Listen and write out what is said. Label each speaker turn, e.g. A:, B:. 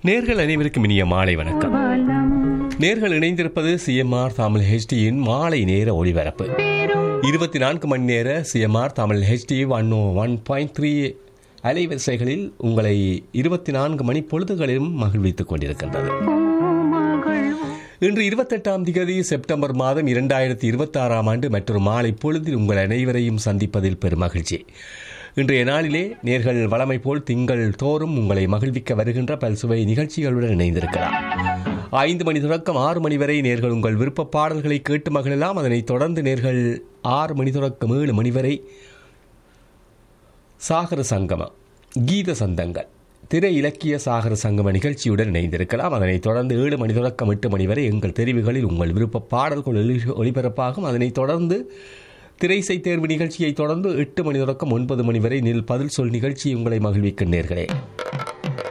A: நேர்கள் அனைவருக்கும் இனிய மாலை வணக்கம் நேர்கள் இணைந்திருப்பது சிஎம்ஆர் தமிழ் ஹெச்டியின் மாலை நேர ஒளிபரப்பு இருபத்தி நான்கு மணி நேர CMR Tamil HD one one point three அலைவரிசைகளில் உங்களை இருபத்தி நான்கு மணி பொழுதுகளிலும் மகிழ்வித்துக் கொண்டிருக்கின்றது இன்று இருபத்தெட்டாம் திகதி செப்டம்பர் மாதம் இரண்டாயிரத்தி இருபத்தி ஆறாம் ஆண்டு மற்றொரு மாலை பொழுதில் உங்கள் அனைவரையும் சந்திப்பதில் பெரும் மகிழ்ச்சி இன்றைய நாளிலே நேர்கள் வளமை போல் திங்கள் தோறும் உங்களை மகிழ்விக்க வருகின்ற பல்சுவை நிகழ்ச்சிகளுடன் இணைந்திருக்கலாம் ஐந்து மணி தொடக்கம் ஆறு மணி வரை நேர்கள் உங்கள் விருப்ப பாடல்களை கேட்டு மகிழலாம் அதனைத் தொடர்ந்து நேர்கள் ஆறு மணி தொடக்கம் ஏழு மணி வரை சாகர சங்கமம் கீத சந்தங்கள் திரை இலக்கிய சாகர சங்கம நிகழ்ச்சியுடன் இணைந்திருக்கலாம் அதனைத் தொடர்ந்து ஏழு மணி தொடக்கம் எட்டு மணி வரை எங்கள் தெரிவுகளில் உங்கள் விருப்ப பாடல்கள் ஒளி- ஒளிபரப்பாகும் அதனைத் தொடர்ந்து திரைசை தேர்வு நிகழ்ச்சியை தொடர்ந்து எட்டு மணி தொடக்கம் ஒன்பது மணி வரை நில் பதில் சொல் நிகழ்ச்சி உங்களை மகிழ்விக்கும் நேர்களே